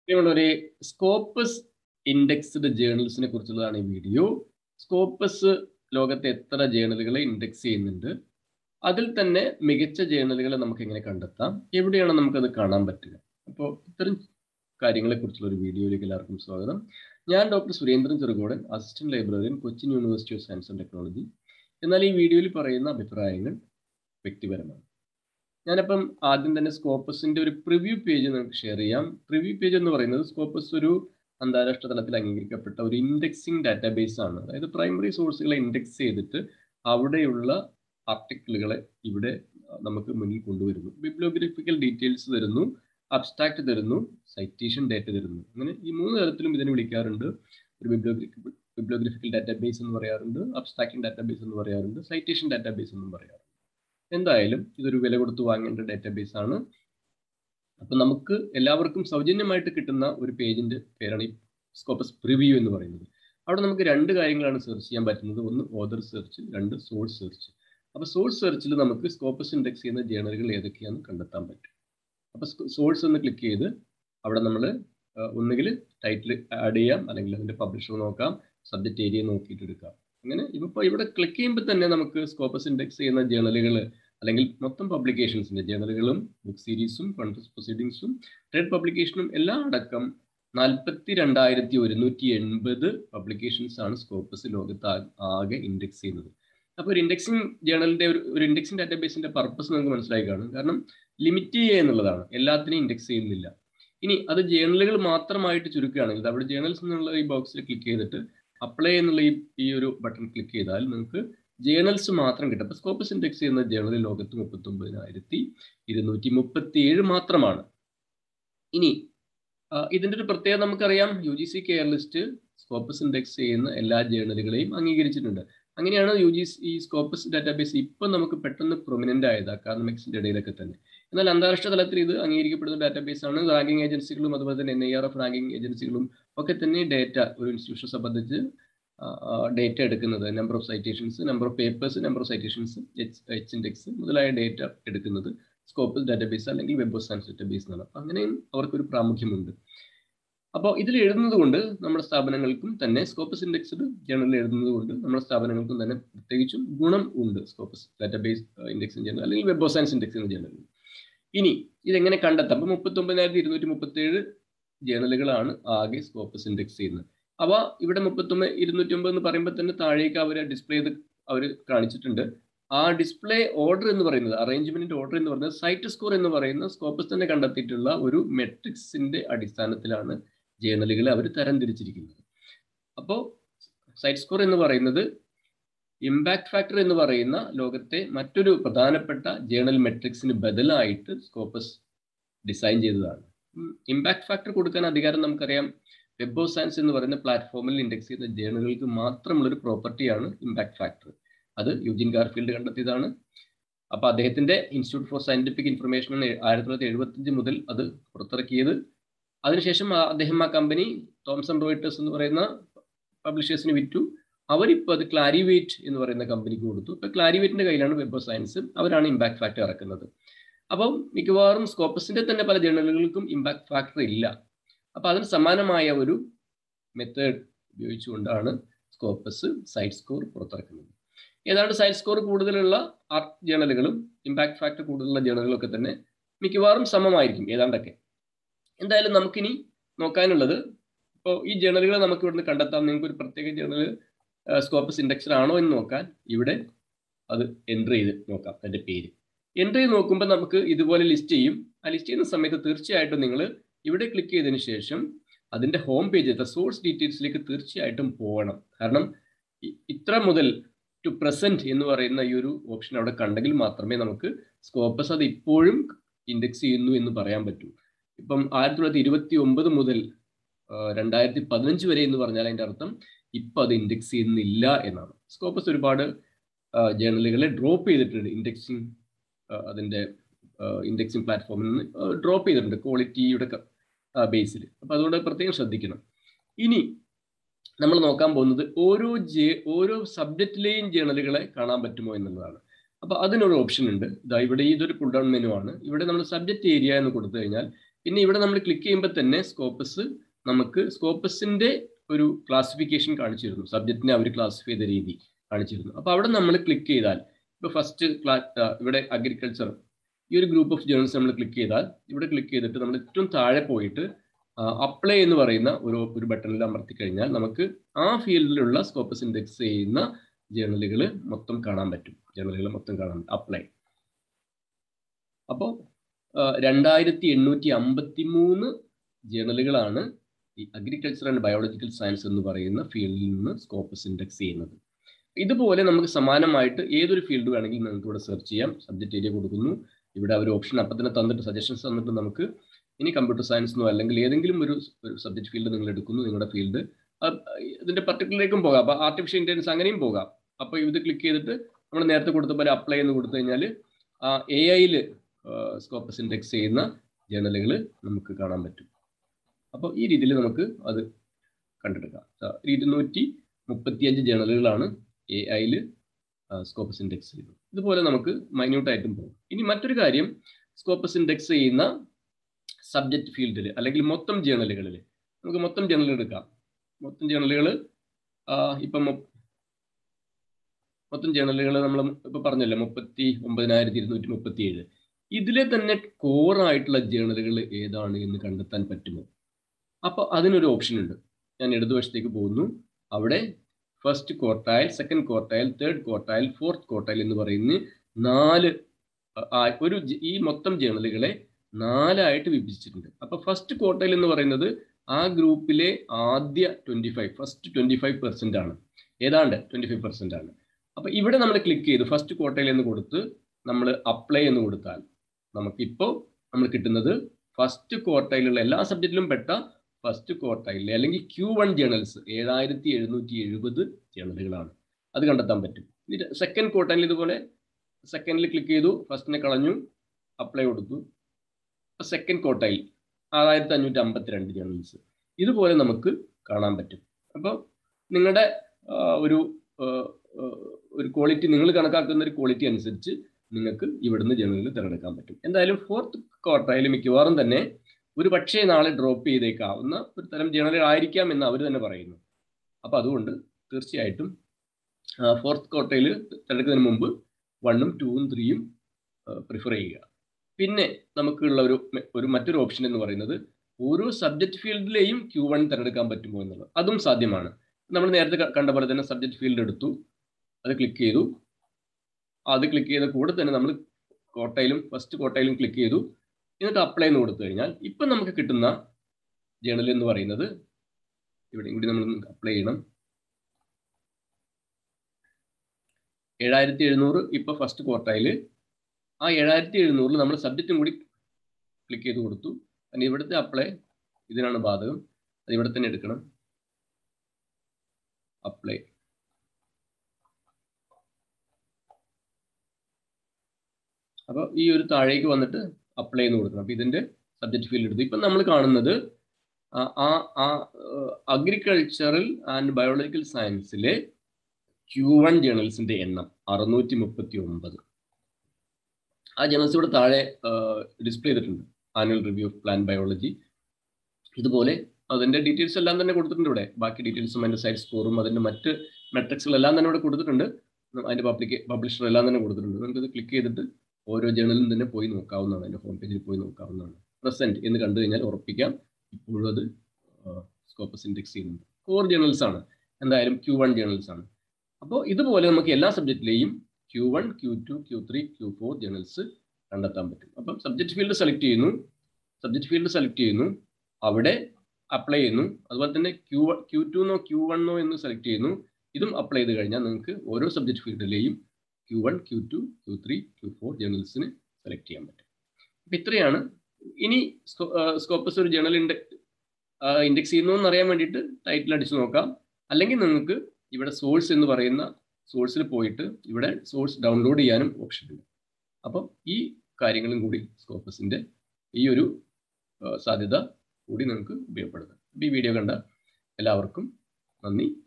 ഒരു Scopus indexed ജേർണൽസിനെ കുറിച്ചുള്ളതാണ് ഈ video Scopus ലോകത്തെ എത്ര ജേർണലുകളെ ഇൻഡെക്സ് ചെയ്യുന്നുണ്ട് അതിൽ തന്നെ മികച്ച ജേർണലുകളെ നമുക്ക് എങ്ങനെ കണ്ടെത്താം എവിടെയാണ് നമുക്കത് കാണാൻ പറ്റുക അപ്പോൾ ഇത്തരം കാര്യങ്ങളെ കുറിച്ചുള്ള ഒരു വീഡിയോയിലേക്ക് എല്ലാവർക്കും സ്വാഗതം ഞാൻ doctor Surendran Cherukodan assistant librarian Cochin university of science and technology എന്നാൽ ഈ വീഡിയോയിൽ പറയുന്ന അഭിപ്രായങ്ങൾ വ്യക്തിപരമാണ് ഞാനപ്പം ആദ്യം തന്നെ സ്കോപ്പസിന്റെ ഒരു പ്രിവ്യൂ പേജ് നമുക്ക് ഷെയർ ചെയ്യാം പ്രിവ്യൂ പേജ് എന്ന് പറയുന്നത് സ്കോപ്പസ് ഒരു അന്താരാഷ്ട്ര തലത്തിൽ അംഗീകരിക്കപ്പെട്ട ഒരു ഇൻഡെക്സിംഗ് ഡാറ്റാബേസ് ആണ് അതായത് പ്രൈമറി സോഴ്സുകളെ ഇൻഡെക്സ് ചെയ്തിട്ട് അവിടെയുള്ള ആർട്ടിക്കിളുകളെ ഇവിടെ നമുക്ക് മുന്നിൽ കൊണ്ടുവരുന്നു ബിബ്ലോഗ്രഫിക്കൽ ഡീറ്റെയിൽസ് തരുന്നു അബ്സ്ട്രാക്ട് തരുന്നു സൈറ്റേഷൻ ഡാറ്റ തരുന്നു അങ്ങനെ ഈ മൂന്ന് തരത്തിലും ഇതിനെ വിളിക്കാറുണ്ട് ഒരു ബിബ്ലോഗ്രഫിക്കൽ ബിബ്ലോഗ്രഫിക്കൽ ഡാറ്റാബേസ് എന്ന് പറയാറുണ്ട് അബ്സ്ട്രാക്റ്റിംഗ് ഡാറ്റാബേസ് എന്ന് പറയാറുണ്ട് സൈറ്റേഷൻ ഡാറ്റാബേസ് എന്നും പറയാറുണ്ട് എന്തായാലും ഇതൊരു വില കൊടുത്ത് വാങ്ങേണ്ട ഡാറ്റാബേസ് ആണ് അപ്പൊ നമുക്ക് എല്ലാവർക്കും സൗജന്യമായിട്ട് കിട്ടുന്ന ഒരു പേജിന്റെ പേരാണ് ഈ സ്കോപ്പസ് പ്രിവ്യൂ എന്ന് പറയുന്നത് അവിടെ നമുക്ക് രണ്ട് കാര്യങ്ങളാണ് സെർച്ച് ചെയ്യാൻ പറ്റുന്നത് ഒന്ന് ഓദർ സെർച്ച് രണ്ട് സോഴ്സ് സെർച്ച് അപ്പൊ സോഴ്സ് സെർച്ചിൽ നമുക്ക് സ്കോപ്പസ് ഇൻഡെക്സ് ചെയ്യുന്ന ജേണലുകൾ ഏതൊക്കെയാണെന്ന് കണ്ടെത്താൻ പറ്റും അപ്പൊ സോഴ്സ് ഒന്ന് ക്ലിക്ക് ചെയ്ത് അവിടെ നമ്മൾ ഒന്നുകിൽ ടൈറ്റിൽ ആഡ് ചെയ്യാം അല്ലെങ്കിൽ അതിന്റെ പബ്ലിഷർ നോക്കാം സബ്ജക്റ്റ് ഏരിയ നോക്കിയിട്ട് എടുക്കാം അങ്ങനെ ഇപ്പോൾ ഇവിടെ ക്ലിക്ക് ചെയ്യുമ്പോൾ തന്നെ നമുക്ക് സ്കോപ്പസ് ഇൻഡെക്സ് ചെയ്യുന്ന ജേണലുകൾ അല്ലെങ്കിൽ മൊത്തം പബ്ലിക്കേഷൻസിന്റെ ജേണലുകളും ബുക്ക് സീരീസും കോൺഫറൻസ് പ്രൊസീഡിങ്സും ട്രേഡ് പബ്ലിക്കേഷനും എല്ലാം അടക്കം നാൽപ്പത്തി രണ്ടായിരത്തി ഒരുന്നൂറ്റി എൺപത് പബ്ലിക്കേഷൻസ് ആണ് സ്കോപ്പസ് ലോകത്ത് ആകെ ഇൻഡെക്സ് ചെയ്യുന്നത് അപ്പോൾ ഒരു ഇൻഡെക്സിംഗ് ജേണലിന്റെ ഒരു ഒരു ഇൻഡെക്സിംഗ് ഡാറ്റാബേസിന്റെ പർപ്പസ് നമുക്ക് മനസ്സിലായി കാണും കാരണം ലിമിറ്റ് ചെയ്യുക എന്നുള്ളതാണ് എല്ലാത്തിനെയും ഇൻഡെക്സ് ചെയ്യുന്നില്ല ഇനി അത് ജേണലുകൾ മാത്രമായിട്ട് ചുരുക്കുകയാണെങ്കിൽ അവിടെ ജേണൽസ് എന്നുള്ള ഈ ബോക്സിൽ ക്ലിക്ക് ചെയ്തിട്ട് അപ്ലൈ എന്നുള്ള ഈ ഈ ഒരു ബട്ടൺ ക്ലിക്ക് ചെയ്താൽ നിങ്ങൾക്ക് ജേണൽസ് മാത്രം കിട്ടും അപ്പോൾ സ്കോപ്പസ് ഇൻഡെക്സ് ചെയ്യുന്ന ജേണൽ ലോകത്ത് മുപ്പത്തി ഒമ്പതിനായിരത്തി ഇരുന്നൂറ്റി മുപ്പത്തി ഏഴ് മാത്രമാണ് ഇനി ഇതിന്റെ ഒരു പ്രത്യേകത നമുക്കറിയാം U G C care list Scopus index ചെയ്യുന്ന എല്ലാ ജേണലുകളെയും അംഗീകരിച്ചിട്ടുണ്ട് അങ്ങനെയാണ് യു ജി ഈ സ്കോപ്പസ് ഡാറ്റാബേസ് ഇപ്പം നമുക്ക് പെട്ടെന്ന് പ്രൊമിനന്റ് ആയത് അക്കാദമിക്സിന്റെ ഇടയിലൊക്കെ തന്നെ എന്നാൽ അന്താരാഷ്ട്ര തലത്തിൽ ഇത് അംഗീകരിക്കപ്പെടുന്ന ഡാറ്റാബേസ് ആണ് റാങ്കിങ് ഏജൻസികളും അതുപോലെ തന്നെ N I R F ranking ഏജൻസികളും ഒക്കെ തന്നെ ഡേറ്റ ഒരു ഇൻസ്റ്റിറ്റ്യൂഷനെ സംബന്ധിച്ച് ഡേറ്റ എടുക്കുന്നത് number of citations number of papers number of citations H H index മുതലായ ഡേറ്റ എടുക്കുന്നത് സ്കോപ്പസ് ഡാറ്റാബേസ് അല്ലെങ്കിൽ വെബ് ഓഫ് സയൻസ് ഡാറ്റാബേസ് എന്നാണ് അപ്പം അങ്ങനെയും അവർക്കൊരു പ്രാമുഖ്യമുണ്ട് അപ്പോൾ ഇതിൽ എഴുതുന്നത് കൊണ്ട് നമ്മുടെ സ്ഥാപനങ്ങൾക്കും തന്നെ സ്കോപ്പസ് ഇൻഡെക്സ്ഡ് ജേണലിൽ എഴുതുന്നത് കൊണ്ട് നമ്മുടെ സ്ഥാപനങ്ങൾക്കും തന്നെ പ്രത്യേകിച്ചും ഗുണം ഉണ്ട് സ്കോപ്പസ് ഡാറ്റാബേസ് ഇൻഡെക്സ് ജേണൽ അല്ലെങ്കിൽ വെബ് ഓഫ് സയൻസ് ഇൻഡെക്സ് എന്ന ജേണലിൽ ഇനി ഇതെങ്ങനെ കണ്ടെത്താം അപ്പോൾ മുപ്പത്തി ഒമ്പതിനായിരത്തി ഇരുന്നൂറ്റി മുപ്പത്തി ഏഴ് ജേണലുകളാണ് ആകെ സ്കോപ്പസ് ഇൻഡെക്സ് ചെയ്യുന്നത് അവ ഇവിടെ മുപ്പത്തൊമ്പത് ഇരുന്നൂറ്റി ഒമ്പത് എന്ന് പറയുമ്പോൾ തന്നെ താഴേക്ക് അവർ ഡിസ്പ്ലേ ചെയ്ത് അവർ കാണിച്ചിട്ടുണ്ട് ആ ഡിസ്പ്ലേ ഓർഡർ എന്ന് പറയുന്നത് അറേഞ്ച്മെന്റിന്റെ ഓർഡർ എന്ന് പറയുന്നത് സൈറ്റ് സ്കോർ എന്ന് പറയുന്ന സ്കോപ്പസ് തന്നെ കണ്ടെത്തിയിട്ടുള്ള ഒരു മെട്രിക്സിന്റെ അടിസ്ഥാനത്തിലാണ് ജേണലുകളെ അവർ തരംതിരിച്ചിരിക്കുന്നത് അപ്പോൾ സൈറ്റ് സ്കോർ എന്ന് പറയുന്നത് ഇമ്പാക്ട് ഫാക്ടർ എന്ന് പറയുന്ന ലോകത്തെ മറ്റൊരു പ്രധാനപ്പെട്ട ജേണൽ മെട്രിക്സിന് ബദലായിട്ട് സ്കോപ്പസ് ഡിസൈൻ ചെയ്തതാണ് ഇമ്പാക്ട് ഫാക്ടർ കൊടുക്കാൻ അധികാരം നമുക്കറിയാം വെബ് ഓഫ് സയൻസ് എന്ന് പറയുന്ന പ്ലാറ്റ്ഫോമിൽ ഇൻഡെക്സ് ചെയ്യുന്ന ജേണലുകൾക്ക് മാത്രമുള്ള ഒരു പ്രോപ്പർട്ടിയാണ് ഇമ്പാക്ട് ഫാക്ടർ അത് യുജിൻ ഗാർഫീൽഡ് കണ്ടെത്തിയതാണ് അപ്പോൾ അദ്ദേഹത്തിന്റെ ഇൻസ്റ്റിറ്റ്യൂട്ട് ഫോർ സയന്റിഫിക് ഇൻഫർമേഷൻ ആയിരത്തി തൊള്ളായിരത്തി എഴുപത്തഞ്ച് മുതൽ അത് പുറത്തിറക്കിയത് അതിനുശേഷം അദ്ദേഹം ആ കമ്പനി തോംസൺ റോയിട്ടേഴ്സ് എന്ന് പറയുന്ന പബ്ലിഷേഴ്സിന് വിറ്റു അവരിപ്പോൾ അത് ക്ലാരിവേറ്റ് എന്ന് പറയുന്ന കമ്പനിക്ക് കൊടുത്തു ഇപ്പൊ ക്ലാരിവേറ്റിന്റെ കയ്യിലാണ് വെബ് ഓഫ് സയൻസ് അവരാണ് ഇമ്പാക്ട് ഫാക്ടർ ഇറക്കുന്നത് അപ്പം മിക്കവാറും സ്കോപ്പസിന്റെ തന്നെ പല ജേണലുകൾക്കും ഇമ്പാക്ട് ഫാക്ടർ ഇല്ല അപ്പൊ അതിന് സമാനമായ ഒരു മെത്തേഡ് ഉപയോഗിച്ചുകൊണ്ടാണ് സ്കോപ്പസ് സൈറ്റ് സ്കോർ പുറത്തിറക്കുന്നത് ഏതാണ്ട് സൈറ്റ് സ്കോർ കൂടുതലുള്ള ആർട്ട് ജേണലുകളും ഇമ്പാക്ട് ഫാക്ടർ കൂടുതലുള്ള ജേണലുകളും ഒക്കെ തന്നെ മിക്കവാറും സമമായിരിക്കും ഏതാണ്ടൊക്കെ എന്തായാലും നമുക്കിനി നോക്കാനുള്ളത് ഇപ്പോൾ ഈ ജേണലുകൾ നമുക്ക് ഇവിടുന്ന് കണ്ടെത്താം നിങ്ങൾക്ക് ഒരു പ്രത്യേക ജേണൽ സ്കോപ്പസ് ഇൻഡെക്സർ ആണോ എന്ന് നോക്കാൻ ഇവിടെ അത് എൻ്റർ ചെയ്ത് നോക്കാം അതിൻ്റെ പേര് എൻ്റർ ചെയ്ത് നോക്കുമ്പോൾ നമുക്ക് ഇതുപോലെ ലിസ്റ്റ് ചെയ്യും ആ ലിസ്റ്റ് ചെയ്യുന്ന സമയത്ത് തീർച്ചയായിട്ടും നിങ്ങൾ ഇവിടെ ക്ലിക്ക് ചെയ്തതിന് ശേഷം അതിൻ്റെ ഹോം പേജ് സോഴ്സ് ഡീറ്റെയിൽസിലേക്ക് തീർച്ചയായിട്ടും പോകണം കാരണം ഇത്ര മുതൽ ടു പ്രസന്റ് എന്ന് പറയുന്ന ഈ ഒരു ഓപ്ഷൻ അവിടെ കണ്ടെങ്കിൽ മാത്രമേ നമുക്ക് സ്കോപ്പസ് അത് ഇപ്പോഴും ഇൻഡെക്സ് ചെയ്യുന്നു എന്ന് പറയാൻ പറ്റൂ ഇപ്പം ആയിരത്തി തൊള്ളായിരത്തി ഇരുപത്തി ഒമ്പത് മുതൽ രണ്ടായിരത്തി പതിനഞ്ച് വരെ എന്ന് പറഞ്ഞാൽ അതിൻ്റെ അർത്ഥം ഇപ്പം അത് ഇൻഡെക്സ് ചെയ്യുന്നില്ല എന്നാണ് സ്കോപ്പസ് ഒരുപാട് ജേണലുകളെ ഡ്രോപ്പ് ചെയ്തിട്ടുണ്ട് ഇൻഡെക്സിങ് അതിൻ്റെ ഇൻഡെക്സിങ് പ്ലാറ്റ്ഫോമിൽ നിന്ന് ഡ്രോപ്പ് ചെയ്തിട്ടുണ്ട് ക്വാളിറ്റിയുടെ ബേസിൽ അപ്പം അതുകൊണ്ട് പ്രത്യേകം ശ്രദ്ധിക്കണം ഇനി നമ്മൾ നോക്കാൻ പോകുന്നത് ഓരോ ജേ ഓരോ സബ്ജക്റ്റിലെയും ജേണലുകളെ കാണാൻ പറ്റുമോ എന്നുള്ളതാണ് അപ്പോൾ അതിനൊരു ഓപ്ഷൻ ഉണ്ട് ഇതാ ഇവിടെ ഇതൊരു പുൾ ഡൗൺ മെനു ആണ് ഇവിടെ നമ്മൾ സബ്ജക്റ്റ് ഏരിയ എന്ന് കൊടുത്തു കഴിഞ്ഞാൽ പിന്നെ ഇവിടെ നമ്മൾ ക്ലിക്ക് ചെയ്യുമ്പോൾ തന്നെ സ്കോപ്പസ് നമുക്ക് സ്കോപ്പസിന്റെ ഒരു ക്ലാസിഫിക്കേഷൻ കാണിച്ചിരുന്നു സബ്ജക്റ്റിനെ അവർ ക്ലാസിഫൈ ചെയ്ത രീതി കാണിച്ചിരുന്നു അപ്പോൾ അവിടെ നമ്മൾ ക്ലിക്ക് ചെയ്താൽ ഇപ്പോൾ ഫസ്റ്റ് ഇവിടെ അഗ്രികൾച്ചർ ഈ ഒരു ഗ്രൂപ്പ് ഓഫ് ജേണൽസ് നമ്മൾ ക്ലിക്ക് ചെയ്താൽ ഇവിടെ ക്ലിക്ക് ചെയ്തിട്ട് നമ്മൾ ഏറ്റവും താഴെ പോയിട്ട് അപ്ലൈ എന്ന് പറയുന്ന ഒരു ഒരു ബട്ടണിൽ അമർത്തി കഴിഞ്ഞാൽ നമുക്ക് ആ ഫീൽഡിലുള്ള സ്കോപ്പസ് ഇൻഡെക്സ് ചെയ്യുന്ന ജേണലുകൾ മൊത്തം കാണാൻ പറ്റും ജേണലുകൾ മൊത്തം കാണാൻ അപ്ലൈ അപ്പോൾ രണ്ടായിരത്തി എണ്ണൂറ്റി അമ്പത്തി മൂന്ന് ജേണലുകളാണ് ഈ അഗ്രികൾച്ചർ ആൻഡ് ബയോളജിക്കൽ സയൻസ് എന്ന് പറയുന്ന ഫീൽഡിൽ നിന്ന് സ്കോപ്പസ് ഇൻഡെക്സ് ചെയ്യുന്നത് ഇതുപോലെ നമുക്ക് സമാനമായിട്ട് ഏതൊരു ഫീൽഡ് വേണമെങ്കിലും നിങ്ങൾക്ക് ഇവിടെ സെർച്ച് ചെയ്യാം സബ്ജക്റ്റ് ഏരിയ കൊടുക്കുന്നു ഇവിടെ അവർ ഓപ്ഷൻ അപ്പം തന്നെ തന്നിട്ട് സജഷൻസ് തന്നിട്ട് നമുക്ക് ഇനി കമ്പ്യൂട്ടർ സയൻസിനോ അല്ലെങ്കിൽ ഏതെങ്കിലും ഒരു ഒരു സബ്ജക്ട് ഫീൽഡ് നിങ്ങൾ എടുക്കുന്നു നിങ്ങളുടെ ഫീൽഡ് ഇതിന്റെ പർട്ടിക്കുലറിലേക്കും പോകാം അപ്പോൾ ആർട്ടിഫിഷ്യൽ ഇന്റലിജൻസ് അങ്ങനെയും പോകാം അപ്പോൾ ഇത് ക്ലിക്ക് ചെയ്തിട്ട് നമ്മൾ നേരത്തെ കൊടുത്ത പോലെ അപ്ലൈ എന്ന് കൊടുത്തു കഴിഞ്ഞാൽ ആ എ ഐയിൽ സ്കോപ്പസ് ഇൻഡെക്സ് ചെയ്യുന്ന ജേണലുകൾ നമുക്ക് കാണാൻ പറ്റും അപ്പോൾ ഈ രീതിയിൽ നമുക്ക് അത് കണ്ടെടുക്കാം ഇരുന്നൂറ്റി മുപ്പത്തിയഞ്ച് ജേണലുകളാണ് എ ഐയിൽ സ്കോപ്പസ് ഇൻഡെക്സ് ചെയ്യുന്നത് ഇതുപോലെ നമുക്ക് മൈന്യൂട്ടായിട്ടും പോകും ഇനി മറ്റൊരു കാര്യം സ്കോപ്പസ് ഇൻഡെക്സ് ചെയ്യുന്ന സബ്ജക്റ്റ് ഫീൽഡിൽ അല്ലെങ്കിൽ മൊത്തം ജേണലുകളിൽ നമുക്ക് മൊത്തം ജേണൽ എടുക്കാം മൊത്തം ജേണലുകൾ ഇപ്പം മൊത്തം ജേണലുകൾ നമ്മൾ ഇപ്പൊ പറഞ്ഞല്ലോ മുപ്പത്തി ഒമ്പതിനായിരത്തി ഇരുന്നൂറ്റി മുപ്പത്തി ഏഴ് ഇതിലെ തന്നെ കോറായിട്ടുള്ള ജേണലുകൾ ഏതാണ് എന്ന് കണ്ടെത്താൻ പറ്റുമോ അപ്പൊ അതിനൊരു ഓപ്ഷൻ ഉണ്ട് ഞാൻ ഇടതുവശത്തേക്ക് പോകുന്നു അവിടെ first quartile second quartile third quartile fourth quartile എന്ന് പറയുന്ന നാല് ഒരു ഈ മൊത്തം ജേണലുകളെ നാലായിട്ട് വിഭജിച്ചിട്ടുണ്ട് അപ്പൊ ഫസ്റ്റ് ക്വാർട്ടൈൽ എന്ന് പറയുന്നത് ആ ഗ്രൂപ്പിലെ ആദ്യ twenty five first twenty five percent ആണ് ഏതാണ്ട് ട്വന്റി ഫൈവ് പെർസെന്റ് ആണ് അപ്പൊ ഇവിടെ നമ്മൾ ക്ലിക്ക് ചെയ്ത് ഫസ്റ്റ് ക്വാർട്ടൈൽ എന്ന് കൊടുത്ത് നമ്മൾ അപ്ലൈ എന്ന് കൊടുത്താൽ നമുക്കിപ്പോൾ നമ്മൾ കിട്ടുന്നത് ഫസ്റ്റ് ക്വാർട്ടൈലുള്ള എല്ലാ സബ്ജക്റ്റിലും പെട്ട ഫസ്റ്റ് ക്വാർട്ടൈലിലെ അല്ലെങ്കിൽ ക്യൂ വൺ ജേണൽസ് ഏഴായിരത്തി എഴുന്നൂറ്റി എഴുപത് ജേണലുകളാണ് അത് കണ്ടെത്താൻ പറ്റും സെക്കൻഡ് ക്വാർട്ടൈലിൽ ഇതുപോലെ സെക്കൻഡിൽ ക്ലിക്ക് ചെയ്തു ഫസ്റ്റിനെ കളഞ്ഞു അപ്ലൈ കൊടുത്തു സെക്കൻഡ് ക്വാർട്ടൈൽ ആറായിരത്തി അഞ്ഞൂറ്റി അമ്പത്തിരണ്ട് ജേണൽസ് ഇതുപോലെ നമുക്ക് കാണാൻ പറ്റും അപ്പോൾ നിങ്ങളുടെ ഒരു ഒരു ക്വാളിറ്റി നിങ്ങൾ കണക്കാക്കുന്ന ഒരു ക്വാളിറ്റി അനുസരിച്ച് നിങ്ങൾക്ക് ഇവിടുന്ന് ജേണലുകൾ തിരഞ്ഞെടുക്കാൻ പറ്റും എന്തായാലും ഫോർത്ത് ക്വാർട്ടറിൽ മിക്കവാറും തന്നെ ഒരു പക്ഷേ നാളെ ഡ്രോപ്പ് ചെയ്തേക്കാവുന്ന ഒരു തരം ജേണലുകൾ ആയിരിക്കാം എന്ന് അവർ തന്നെ പറയുന്നു അപ്പോൾ അതുകൊണ്ട് തീർച്ചയായിട്ടും ഫോർത്ത് ക്വാർട്ടറിൽ തിരഞ്ഞെടുക്കുന്നതിന് മുമ്പ് വണ്ണും ടൂവും ത്രീയും പ്രിഫർ ചെയ്യുക പിന്നെ നമുക്കുള്ള ഒരു ഒരു മറ്റൊരു ഓപ്ഷൻ എന്ന് പറയുന്നത് ഓരോ സബ്ജക്ട് ഫീൽഡിലെയും ക്യൂ വൺ തിരഞ്ഞെടുക്കാൻ പറ്റുമോ എന്നുള്ളത് അതും സാധ്യമാണ് നമ്മൾ നേരത്തെ കണ്ട പോലെ തന്നെ സബ്ജക്ട് ഫീൽഡ് എടുത്തു അത് ക്ലിക്ക് ചെയ്തു അത് ക്ലിക്ക് ചെയ്ത കൂടെ തന്നെ നമ്മൾ കോട്ടയിലും ഫസ്റ്റ് കോട്ടയിലും ക്ലിക്ക് ചെയ്തു എന്നിട്ട് അപ്ലൈ എന്ന് കൊടുത്തു കഴിഞ്ഞാൽ ഇപ്പം നമുക്ക് കിട്ടുന്ന ജേണൽ എന്ന് പറയുന്നത് ഇവിടെ കൂടി നമ്മൾ അപ്ലൈ ചെയ്യണം ഏഴായിരത്തി എഴുന്നൂറ് ഇപ്പൊ ഫസ്റ്റ് ക്വാർട്ടൈല് ആ ഏഴായിരത്തി എഴുന്നൂറിൽ നമ്മൾ സബ്ജക്റ്റും കൂടി ക്ലിക്ക് ചെയ്ത് കൊടുത്തു അതിന് ഇവിടുത്തെ അപ്ലൈ ഇതിനാണ് ബാധകം അത് ഇവിടെ തന്നെ എടുക്കണം അപ്ലൈ അപ്പോൾ ഈ ഒരു താഴേക്ക് വന്നിട്ട് അപ്ലൈ എന്ന് കൊടുക്കണം അപ്പോൾ ഇതിന്റെ സബ്ജക്ട് ഫീൽഡ് എടുത്തു ഇപ്പം നമ്മൾ കാണുന്നത് ആ ആ അഗ്രികൾച്ചറൽ ആൻഡ് ബയോളജിക്കൽ സയൻസിലെ ക്യൂ വൺ ജേണൽസിന്റെ എണ്ണം അറുന്നൂറ്റി മുപ്പത്തി ഒമ്പത് ആ ജേണൽസ് ഇവിടെ താഴെ ഡിസ്പ്ലേ ചെയ്തിട്ടുണ്ട് annual review of plant biology ഇതുപോലെ അതിന്റെ ഡീറ്റെയിൽസ് എല്ലാം തന്നെ കൊടുത്തിട്ടുണ്ട് ഇവിടെ ബാക്കി ഡീറ്റെയിൽസും അതിന്റെ സൈഡ് സ്കോറും അതിന്റെ മറ്റ് മെട്രിക്സുകളെല്ലാം തന്നെ ഇവിടെ കൊടുത്തിട്ടുണ്ട് അതിന്റെ പബ്ലിക് പബ്ലിഷർ എല്ലാം തന്നെ കൊടുത്തിട്ടുണ്ട് നമുക്ക് ഇത് ക്ലിക്ക് ചെയ്തിട്ട് ഓരോ ജേണലിലും തന്നെ പോയി നോക്കാവുന്നതാണ് അതിന്റെ ഹോം പേജിൽ പോയി നോക്കാവുന്നതാണ് പ്രസന്റ് എന്ന് കണ്ടു കഴിഞ്ഞാൽ ഉറപ്പിക്കാം ഇപ്പോഴും അത് സ്കോപ്പസ് ഇൻഡെക്സ് ചെയ്യുന്നുണ്ട് കോർ ജേണൽസ് ആണ് എന്തായാലും ക്യൂ വൺ ജേണൽസ് ആണ് അപ്പോൾ ഇതുപോലെ നമുക്ക് എല്ലാ സബ്ജക്റ്റിലെയും Q one Q two Q three Q four journals കണ്ടെത്താൻ പറ്റും അപ്പം സബ്ജക്ട് ഫീൽഡ് സെലക്ട് ചെയ്യുന്നു സബ്ജക്ട് ഫീൽഡ് സെലക്ട് ചെയ്യുന്നു അവിടെ അപ്ലൈ ചെയ്യുന്നു അതുപോലെ തന്നെ ക്യൂ ക്യൂ ടുന്നോ ക്യൂ വണ്ണോ എന്ന് സെലക്ട് ചെയ്യുന്നു ഇതും അപ്ലൈ ചെയ്ത് കഴിഞ്ഞാൽ നിങ്ങൾക്ക് ഓരോ സബ്ജക്ട് ഫീൽഡിലെയും Q one Q two Q three Q four ജേണൽസിന് സെലക്ട് ചെയ്യാൻ പറ്റും അപ്പം ഇത്രയാണ് ഇനി സ്കോപ്പസ് ഒരു ജേണൽ ഇൻഡെക്സ് ഇൻഡെക്സ് ചെയ്യുന്നു എന്ന് അറിയാൻ വേണ്ടിയിട്ട് ടൈറ്റിൽ അടിച്ച് നോക്കാം അല്ലെങ്കിൽ നിങ്ങൾക്ക് ഇവിടെ സോഴ്സ് എന്ന് പറയുന്ന സോഴ്സിൽ പോയിട്ട് ഇവിടെ സോഴ്സ് ഡൗൺലോഡ് ചെയ്യാനും ഓപ്ഷൻ ഉണ്ട് അപ്പം ഈ കാര്യങ്ങളും കൂടി സ്കോപ്പസിന്റെ ഈ ഒരു സാധ്യത കൂടി നിങ്ങൾക്ക് ഉപയോഗപ്പെടുത്താം ഈ വീഡിയോ കണ്ട എല്ലാവർക്കും നന്ദി